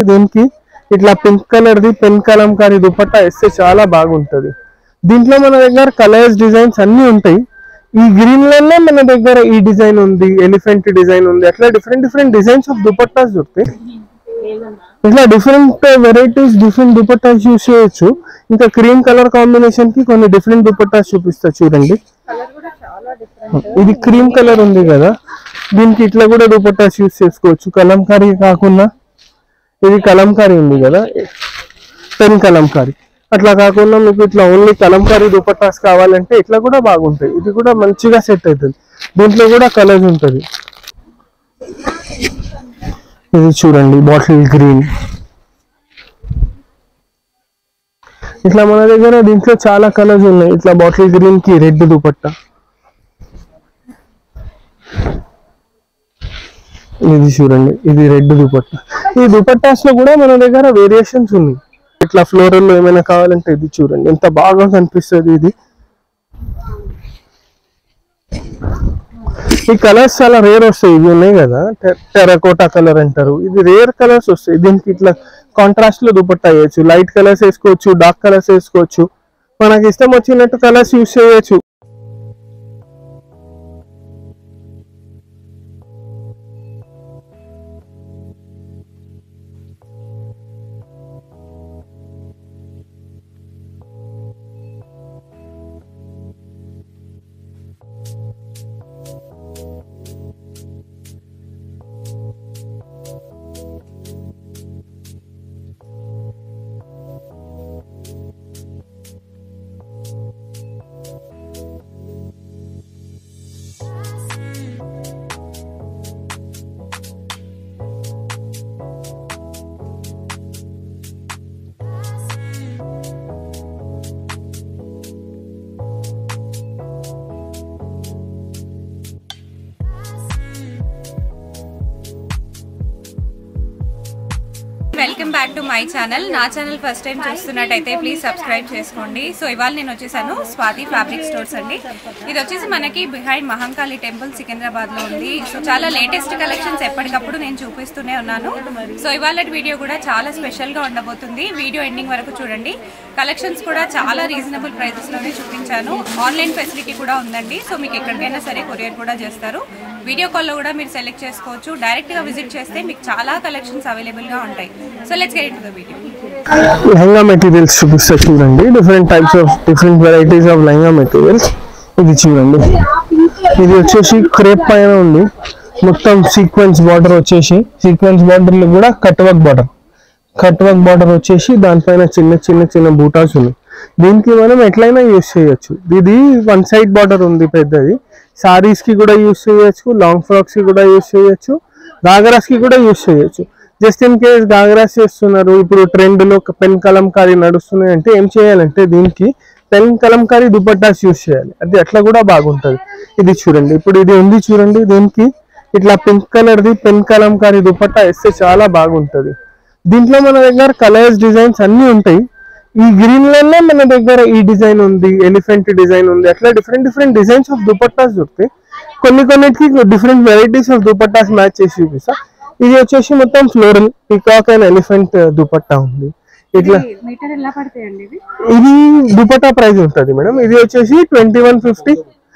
దీనికి ఇట్లా pink colour ది పెన్ కలంకారీ దుపట్టా వేస్తే చాలా బాగుంటది దీంట్లో మన దగ్గర కలర్స్ డిజైన్స్ అన్ని ఉంటాయి ఈ గ్రీన్ లలో మన దగ్గర ఈ డిజైన్ ఉంది ఎలిఫెంట్ డిజైన్ ఉంది అట్లా different different designs of dupattas దొరుకుతాయి ఇట్లా different varieties different dupattas use చేయొచ్చు ఇంకా క్రీమ్ కలర్ కాంబినేషన్ కి కొన్ని డిఫరెంట్ దుపట్టాస్ చూపిస్తా చూడండి ఇది క్రీమ్ కలర్ ఉంది కదా దీనికి ఇట్లా కూడా దుపట్టాస్ యూస్ చేసుకోవచ్చు కలంకారీ కాకుండా ఇది కలంకారీ ఉంది కదా పెన్ కలంకారీ అట్లా కాకుండా మీకు ఇట్లా ఓన్లీ కలంకారీ దుపట్టాస్ కావాలంటే ఇట్లా కూడా బాగుంటాయి ఇది కూడా మంచిగా సెట్ అవుతుంది దీంట్లో కూడా కలర్స్ ఉంటుంది ఇది చూడండి బాటిల్ గ్రీన్ ఇట్లా మన దగ్గర దీంట్లో చాలా కలర్స్ ఉన్నాయి ఇట్లా బాటిల్ గ్రీన్ కి రెడ్ దుపట్టా ఇది చూడండి ఇది రెడ్ దుపట్టా ఈ దుపట్టాస్ లో కూడా మన దగ్గర వేరియేషన్స్ ఉన్నాయి ఇట్లా ఫ్లోరల్ లో ఏమైనా కావాలంటే ఇది చూడండి ఎంత బాగా కనిపిస్తుంది ఇది ఈ కలర్స్ చాలా రేర్ వస్తాయి ఇవి ఉన్నాయి కదా టెరకోటా కలర్ అంటారు ఇది రేర్ కలర్స్ వస్తాయి దీనికి ఇట్లా కాంట్రాస్ట్ లో దుపట్టా వేయచ్చు లైట్ కలర్స్ వేసుకోవచ్చు డార్క్ కలర్స్ వేసుకోవచ్చు మనకి ఇష్టం వచ్చినట్టు కలర్స్ యూస్ చేయొచ్చు welcome back to my channel నా ఛానల్ ఫస్ట్ టైం చూస్తున్నట్టయితే ప్లీజ్ సబ్స్క్రైబ్ చేసుకోండి సో ఇవాళ నేను వచ్చేసాను స్వాతి ఫ్యాబ్రిక్ స్టోర్స్ అండి ఇది వచ్చేసి మనకి బిహైండ్ మహంకాళి టెంపుల్ సికింద్రాబాద్ లో ఉంది సో చాలా లేటెస్ట్ కలెక్షన్స్ ఎప్పటికప్పుడు నేను చూపిస్తూనే ఉన్నాను సో ఇవాళ వీడియో కూడా చాలా స్పెషల్ గా ఉండబోతుంది వీడియో ఎండింగ్ వరకు చూడండి కలెక్షన్స్ కూడా చాలా రీజనబుల్ ప్రైజెస్ లోనే చూపించాను ఆన్లైన్ ఫెసిలిటీ కూడా ఉందండి సో మీకు ఎక్కడికైనా సరే కొరియర్ కూడా చేస్తారు వీడియో కాల్లో కూడా మీరు సెలెక్ట్ చేసుకోవచ్చు డైరెక్ట్ గా విజిట్ చేస్తే మీకు చాలా కలెక్షన్స్ అవైలబుల్ గా ఉంటాయి so let's get to the video lehenga materials చూపిస్తా చూడండి different types of different varieties of lehenga materials ఇది చూడండి ఇది వచ్చేసి క్రేప్ పైన ఉంది మొత్తం సీక్వెన్స్ బార్డర్ వచ్చేసి సీక్వెన్స్ బార్డర్ లో కూడా cut work border cut work border వచ్చేసి దానిపైన చిన్న చిన్న చిన్న బూటాస్ ఉన్నాయి దీనికి మనం ఎట్లయినా యూస్ చేయొచ్చు ఇది వన్ సైడ్ బార్డర్ ఉంది పెద్దది సారీస్ కి కూడా యూస్ చేయొచ్చు లాంగ్ ఫ్రాక్స్ కి కూడా యూస్ చేయొచ్చు గాగరాస్ కి కూడా యూస్ చేయొచ్చు జస్ట్ ఇన్ కేస్ గాగరాస్ చేస్తున్నారు ఇప్పుడు ట్రెండ్ లో పెన్ కలంకారీ నడుస్తున్నాయి అంటే ఏం చేయాలంటే దీనికి పెన్ కలంకారీ దుపట్టాస్ యూస్ చేయాలి అది అట్లా కూడా బాగుంటది ఇది చూడండి ఇప్పుడు ఇది ఉంది చూడండి దీనికి ఇట్లా పింక్ కలర్ ది పెన్ కలంకారీ దుపట్టా వేస్తే చాలా బాగుంటది దీంట్లో మన దగ్గర కలర్స్ డిజైన్స్ అన్ని ఉంటాయి ఈ గ్రీన్ లలో మన దగ్గర ఈ డిజైన్ ఉంది ఎలిఫెంట్ డిజైన్ ఉంది అట్లా different different designs of dupattas దొరుకుతాయి కొన్ని కొన్నిటికి different varieties of dupattas match చేసి చూపిస్తా ఇది వచ్చేసి మొత్తం floral peacock and elephant dupatta ఉంది ఇట్లా మీటర్ ఎలా పడతాయండి ఇవి ఇది దుపట్టా ప్రైస్ ఉంటుంది మేడం ఇది వచ్చేసి ట్వంటీ వన్ ఫిఫ్టీ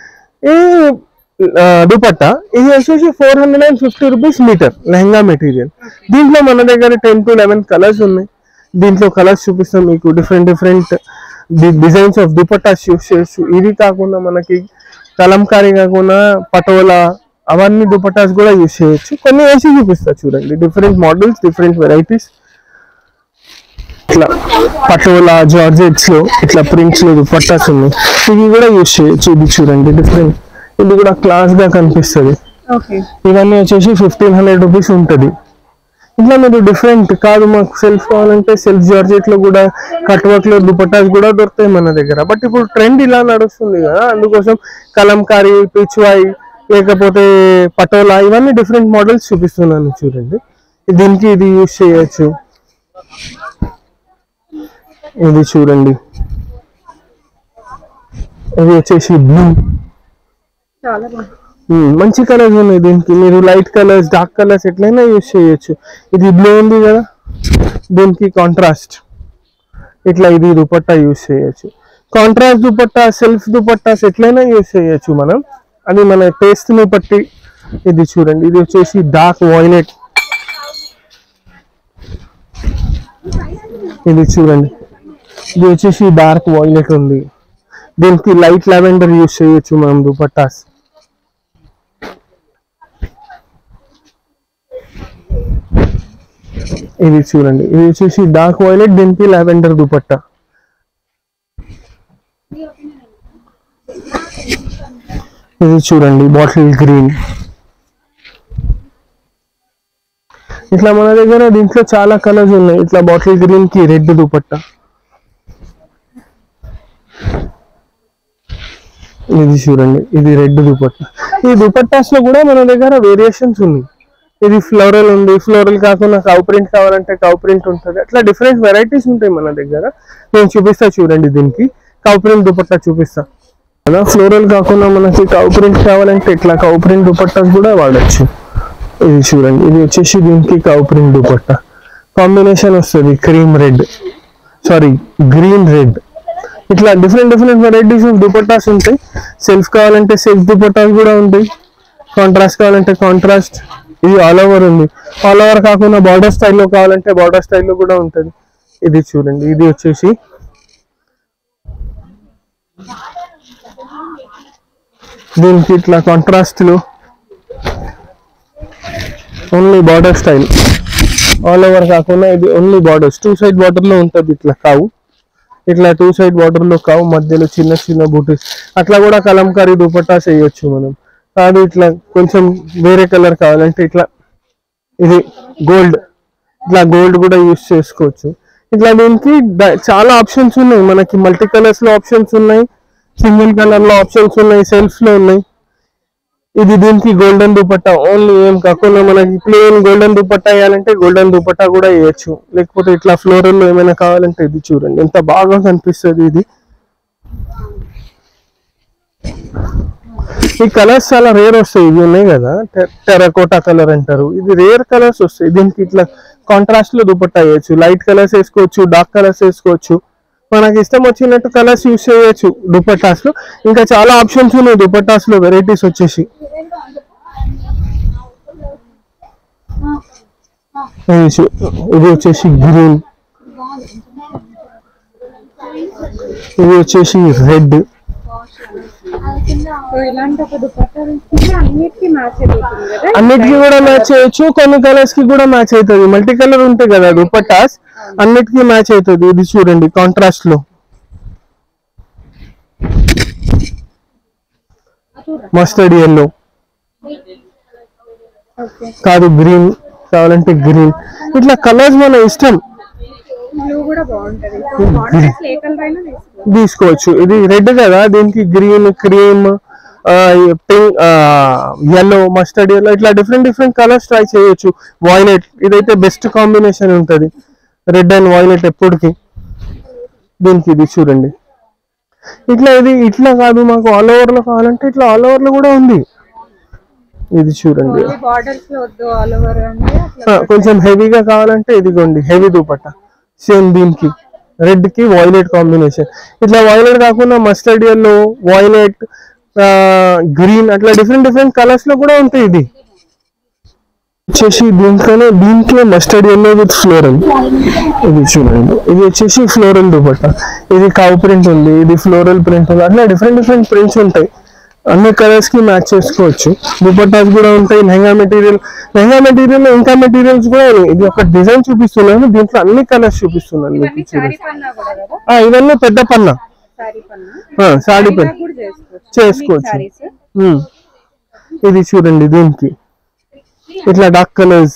దుపట్టా ఇది వచ్చేసి four hundred and fifty rupees metre lehenga material దీంట్లో మన దగ్గర టెన్ టు లెవెన్ కలర్స్ ఉన్నాయి దీంట్లో కలర్స్ చూపిస్తాం మీకు different different designs of dupattas use చేయొచ్చు ఇది కాకుండా మనకి కలంకారీ కాకుండా పటోలా అవన్నీ దుపట్టాస్ కూడా యూస్ చేయొచ్చు కొన్ని వేసి చూపిస్తా చూడండి డిఫరెంట్ మోడల్స్ డిఫరెంట్ వెరైటీస్ ఇట్లా పటోలా జార్జెట్స్ లో ఇట్లా ప్రింట్స్ లో దుపట్టాస్ ఉన్నాయి ఇవి కూడా యూస్ చేయొచ్చు ఇది చూడండి డిఫరెంట్ ఇది కూడా క్లాస్ గా కనిపిస్తుంది ఓకే ఇవన్నీ వచ్చేసి ఫిఫ్టీన్ హండ్రెడ్ రూపీస్ ఉంటుంది ఇట్లా మీరు డిఫరెంట్ కాదు మాకు సెల్ఫ్ కావాలంటే సెల్ఫ్ జార్జెట్ లో కూడా కట్ వర్క్ లో దుపట్టాస్ కూడా దొరుకుతాయి మన దగ్గర బట్ ఇప్పుడు ట్రెండ్ ఇలా నడుస్తుంది కదా అందుకోసం కలంకారీ పిచ్వాయి లేకపోతే పటోలా ఇవన్నీ డిఫరెంట్ మోడల్స్ చూపిస్తున్నాను చూడండి దీనికి ఇది యూస్ చేయొచ్చు ఇది చూడండి ఇది వచ్చేసి బ్లూ చాలా బాగుంది ఉమ్, మంచి కలర్స్ ఉన్నాయి దీనికి మీరు లైట్ కలర్స్ డార్క్ కలర్స్ ఎట్లయినా యూస్ చేయొచ్చు ఇది బ్లూ ఉంది కదా దీనికి కాంట్రాస్ట్ ఇట్లా ఇది దుపట్టా యూస్ చేయొచ్చు కాంట్రాస్ట్ దుపట్టా సెల్ఫ్ దుపట్టాస్ ఎట్లయినా యూస్ చేయొచ్చు మనం అది మన టేస్ట్ ని బట్టి ఇది చూడండి ఇది వచ్చేసి డార్క్ వాయిలెట్ ఇది చూడండి ఇది వచ్చేసి డార్క్ వాయిలెట్ ఉంది దీనికి లైట్ లావెండర్ యూస్ చేయొచ్చు మనం దుపట్టాస్ ఇది చూడండి ఇది వచ్చేసి డార్క్ వాయిలెట్ దీనికి లావెండర్ దుపట్టా ఇది చూడండి బాటిల్ గ్రీన్ ఇట్లా మన దగ్గర దీంట్లో చాలా కలర్స్ ఉన్నాయి ఇట్లా బాటిల్ గ్రీన్ కి రెడ్ దుపట్టా ఇది చూడండి ఇది రెడ్ దుపట్టా ఈ దుపట్టాస్ లో కూడా మన దగ్గర వేరియేషన్స్ ఉన్నాయి ఇది ఫ్లోరల్ ఉంది ఫ్లోరల్ కాకుండా కౌ ప్రింట్ కావాలంటే కౌ ప్రింట్ ఉంటుంది అట్లా డిఫరెంట్ వెరైటీస్ ఉంటాయి మన దగ్గర నేను చూపిస్తా చూడండి దీనికి కౌ ప్రింట్ దుపట్టా చూపిస్తా అలా ఫ్లోరల్ కాకుండా మనకి కౌ ప్రింట్ కావాలంటే ఇట్లా కౌ ప్రింట్ దుపట్టాస్ కూడా వాడచ్చు ఇది చూడండి ఇది వచ్చేసి దీనికి కౌ ప్రింట్ దుపట్టా కాంబినేషన్ వస్తుంది cream red sorry green red ఇట్లా different different varieties of dupattas ఉంటాయి సెల్ఫ్ కావాలంటే సెల్ఫ్ దుపట్టాస్ కూడా ఉంటాయి కాంట్రాస్ట్ కావాలంటే కాంట్రాస్ట్ ఇది ఆల్ ఓవర్ ఉంది ఆల్ ఓవర్ కాకుండా బార్డర్ స్టైల్లో కావాలంటే బార్డర్ స్టైల్లో కూడా ఉంటుంది ఇది చూడండి ఇది వచ్చేసి దీనికి ఇట్లా కాంట్రాస్ట్ లో only border style all over కాకుండా ఇది only borders two side border లో ఉంటుంది ఇట్లా కావు ఇట్లా టూ సైడ్ బార్డర్ లో కావు మధ్యలో చిన్న చిన్న బూటీస్ అట్లా కూడా కలంకారీ దుపట్టాస్ వేయొచ్చు మనం కాదు ఇట్లా కొంచెం వేరే కలర్ కావాలంటే ఇట్లా ఇది గోల్డ్ ఇట్లా గోల్డ్ కూడా యూస్ చేసుకోవచ్చు ఇట్లా దీనికి డ- చాలా ఆప్షన్స్ ఉన్నాయి మనకి మల్టీ కలర్స్ లో ఆప్షన్స్ ఉన్నాయి సింగిల్ కలర్ లో ఆప్షన్స్ ఉన్నాయి సెల్ఫ్ లో ఉన్నాయి ఇది దీనికి గోల్డెన్ దుపట్టా ఓన్లీ ఏం కాకుండా మనకి ప్లేన్ గోల్డెన్ దుపట్టా వేయాలంటే గోల్డెన్ దుపట్టా కూడా వేయచ్చు లేకపోతే ఇట్లా ఫ్లోరల్ లో ఏమైనా కావాలంటే ఇది చూడండి ఎంత బాగా కనిపిస్తుంది ఇది ఈ కలర్స్ చాలా రేర్ వస్తాయి ఇవి ఉన్నాయి కదా టెరకోటా కలర్ అంటారు ఇది రేర్ కలర్స్ వస్తాయి దీనికి ఇట్లా కాంట్రాస్ట్ లో దుపట్టా వేయచ్చు లైట్ కలర్స్ వేసుకోవచ్చు డార్క్ కలర్స్ వేసుకోవచ్చు మనకి ఇష్టం వచ్చినట్టు కలర్స్ యూస్ చేయొచ్చు దుపట్టాస్ లో ఇంకా చాలా ఆప్షన్స్ ఉన్నాయి దుపట్టాస్ లో వెరైటీస్ వచ్చేసి ఇది చూ- ఇది వచ్చేసి గ్రీన్ ఇది వచ్చేసి రెడ్ సో ఇలాంటి ఒక దుపట్టా తీసుకుంటే అన్నిటికీ మ్యాచ్ అయిపోతుంది కదా అన్నిటికీ కూడా మ్యాచ్ చేయొచ్చు కొన్ని కలర్స్ కి కూడా మ్యాచ్ అవుతుంది మల్టీ కలర్ ఉంటాయి కదా దుపట్టాస్ అన్నిటికీ మ్యాచ్ అవుతుంది ఇది చూడండి కాంట్రాస్ట్ లో మస్టర్డ్ ఎల్లో ఓకే కాదు గ్రీన్ కావాలంటే గ్రీన్ ఇట్లా కలర్స్ మన ఇష్టం బ్లూ కూడా బాగుంటది సో కాంట్రాస్ట్ ఏ కలర్ అయినా తీసుకోవచ్చు తీసుకోవచ్చు ఇది రెడ్ కదా దీనికి green cream pink yellow mustard yellow ఇట్లా డిఫరెంట్ డిఫరెంట్ కలర్స్ ట్రై చేయొచ్చు వాయిలెట్ ఇదైతే బెస్ట్ కాంబినేషన్ ఉంటుంది రెడ్ అండ్ వాయిలెట్ ఎప్పటికి దీనికి ఇది చూడండి ఇట్లా ఇది ఇట్లా కాదు మాకు ఆల్ ఓవర్ లో కావాలంటే ఇట్లా ఆల్ ఓవర్ లో కూడా ఉంది ఇది చూడండి బార్డర్స్ లో వద్దు ఆల్ ఓవర్ అంటే అట్లా ఆ, కొంచెం హెవీగా కావాలంటే ఇదిగోండి హెవీ దుపట్టా సేమ్ దీనికి రెడ్ కి వాయిలెట్ కాంబినేషన్ ఇట్లా వాయిలెట్ కాకుండా మస్టర్డ్ ఎల్లో వాయిలెట్ గ్రీన్ అట్లా డిఫరెంట్ డిఫరెంట్ కలర్స్ లో కూడా ఉంటాయి ఇది వచ్చేసి దీంట్లోనే దీంట్లో మస్టర్డ్ ఎల్లో విత్ ఫ్లోరల్ ఇది చూడండి ఇది వచ్చేసి ఫ్లోరల్ దుపట్టా ఇది కవ్ ప్రింట్ ఉంది ఇది ఫ్లోరల్ ప్రింట్ ఉంది అట్లా డిఫరెంట్ డిఫరెంట్ ప్రింట్స్ ఉంటాయి అన్ని కలర్స్ కి మ్యాచ్ చేసుకోవచ్చు దుపట్టాస్ కూడా ఉంటాయి లెహంగా మెటీరియల్ లెహంగా మెటీరియల్ ఇంకా మెటీరియల్స్ కూడా ఉన్నాయి. ఇది ఒక డిజైన్ చూపిస్తున్నాను దీంట్లో అన్ని కలర్స్ చూపిస్తున్నాను మీకు ఇవన్నీ చూడండి శారీ పన్నా కూడా కదా ఆ, ఇవన్నీ పెద్ద పన్న శారీ పన్నా సాడీ పెన్ కూడా చేసుకోవచ్చు చేసుకోవచ్చు శారీస్ ఉమ్. ఇది చూడండి దీనికి ఇట్లా డార్క్ కలర్స్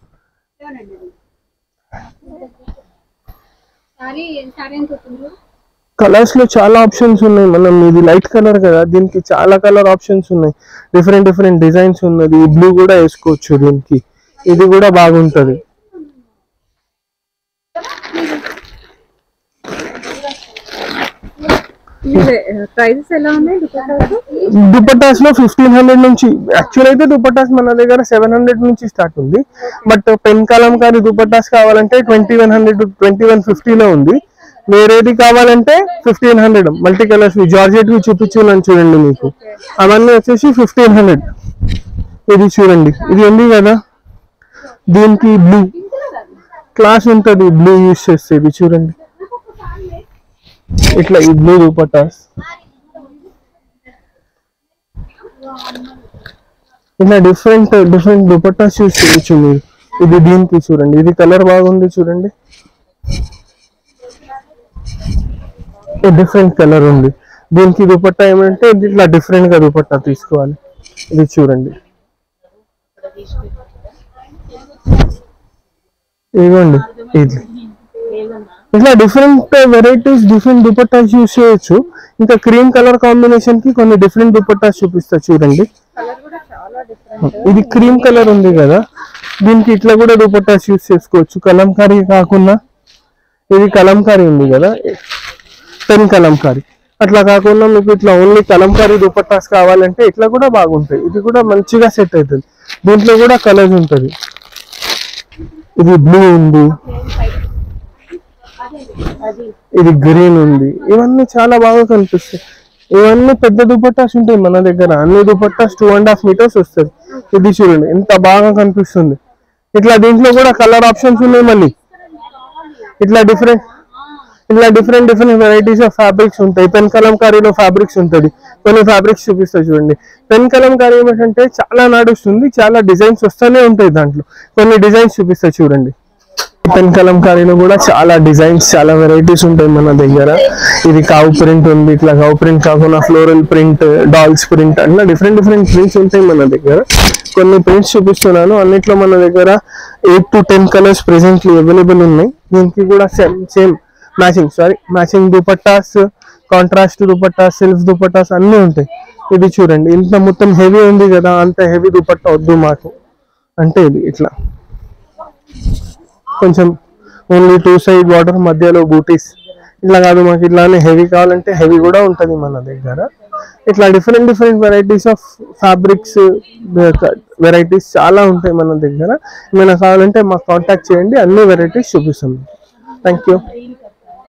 శారీ శారీ ఎంత అవుతుంది కలర్స్ లో చాలా ఆప్షన్స్ ఉన్నాయి మనం ఇది లైట్ కలర్ కదా దీనికి చాలా కలర్ ఆప్షన్స్ ఉన్నాయి డిఫరెంట్ డిఫరెంట్ డిజైన్స్ ఉన్నది బ్లూ కూడా వేసుకోవచ్చు దీనికి ఇది కూడా బాగుంటది ప్రైజెస్ ఎలా ఉన్నాయి దుపట్టాస్ దుపట్టాస్ లో ఫిఫ్టీన్ హండ్రెడ్ నుంచి యాక్చువల్ అయితే దుపట్టాస్ మన దగ్గర సెవెన్ హండ్రెడ్ నుంచి స్టార్ట్ ఉంది బట్ పెన్ కలంకారీ దుపట్టాస్ కావాలంటే twenty one hundred twenty one ఫిఫ్టీలో ఉంది వేరేది కావాలంటే fifteen hundred multi colours georgette వి చూపించున్నాను చూడండి మీకు అవన్నీ వచ్చేసి ఫిఫ్టీన్ హండ్రెడ్ ఇది చూడండి ఇది ఉంది కదా దీనికి బ్లూ క్లాస్ ఉంటుంది బ్లూ యూస్ చేస్తే ఇది చూడండి ఇట్లా ఈ బ్లూ దుపట్టాస్ ఇట్లా డిఫరెంట్ డిఫరెంట్ దుపట్టాస్ చూసి చూడొచ్చు మీరు ఇది దీనికి చూడండి ఇది కలర్ బాగుంది చూడండి డిఫరెంట్ కలర్ ఉంది దీనికి దుపట్టా ఏమంటే ఇది ఇట్లా డిఫరెంట్ గా దుపట్టా తీసుకోవాలి ఇది చూడండి ఇదిగోండి ఇది ఇట్లా different varieties different dupattas use చేయొచ్చు ఇంకా క్రీమ్ కలర్ కాంబినేషన్ కి కొన్ని డిఫరెంట్ దుపట్టాస్ చూపిస్తా చూడండి ఇది క్రీమ్ కలర్ ఉంది కదా దీనికి ఇట్లా కూడా దుపట్టాస్ యూస్ చేసుకోవచ్చు కలంకారీ కాకుండా ఇది కలంకారీ ఉంది కదా పెన్ కలంకారీ అట్లా కాకుండా మీకు ఇట్లా ఓన్లీ కలంకారీ దుపట్టాస్ కావాలంటే ఇట్లా కూడా బాగుంటాయి ఇది కూడా మంచిగా సెట్ అవుతుంది దీంట్లో కూడా కలర్స్ ఉంటుంది ఇది బ్లూ ఉంది ఇది గ్రీన్ ఉంది ఇవన్నీ చాలా బాగా కనిపిస్తాయి ఇవన్నీ పెద్ద దుపట్టాస్ ఉంటాయి మన దగ్గర అన్ని dupattas two and half metres వస్తుంది ఇది చూడండి ఎంత బాగా కనిపిస్తుంది ఇట్లా దీంట్లో కూడా కలర్ ఆప్షన్స్ ఉన్నాయి మళ్ళీ ఇట్లా డిఫరెంట్ ఇట్లా different different varieties of fabrics ఉంటాయి పెన్ కలంకారీలో ఫ్యాబ్రిక్స్ ఉంటుంది కొన్ని ఫ్యాబ్రిక్స్ చూపిస్తా చూడండి పెన్ కలంకారీ ఏమిటంటే చాలా నడుస్తుంది చాలా డిజైన్స్ వస్తూనే ఉంటాయి దాంట్లో కొన్ని డిజైన్స్ చూపిస్తా చూడండి పెన్ కలంకారీలో కూడా చాలా డిజైన్స్ చాలా వెరైటీస్ ఉంటాయి మన దగ్గర ఇది కావు ప్రింట్ ఉంది ఇట్లా కావు ప్రింట్ కాకుండా ఫ్లోరల్ ప్రింట్ డాల్స్ ప్రింట్ అట్లా డిఫరెంట్ డిఫరెంట్ ప్రింట్స్ ఉంటాయి మన దగ్గర కొన్ని ప్రింట్స్ చూపిస్తున్నాను అన్నిట్లో మన దగ్గర eight to ten colours presently available ఉన్నాయి దీనికి కూడా same same matching sorry matching dupattas contrast dupattas self dupattas అన్నీ ఉంటాయి ఇది చూడండి ఇంత మొత్తం హెవీ ఉంది కదా అంత హెవీ దుపట్టా వద్దు మాకు అంటే ఇది ఇట్లా కొంచెం ఓన్లీ టూ సైడ్ వాటర్ మధ్యలో బూటీస్ ఇట్లా కాదు మాకు ఇట్లానే హెవీ కావాలంటే హెవీ కూడా ఉంటుంది మన దగ్గర ఇట్లా different different varieties of fabrics varieties చాలా ఉంటాయి మన దగ్గర ఏమైనా కావాలంటే మాకు కాంటాక్ట్ చేయండి అన్ని వెరైటీస్ చూపిస్తాం థ్యాంక్ యూ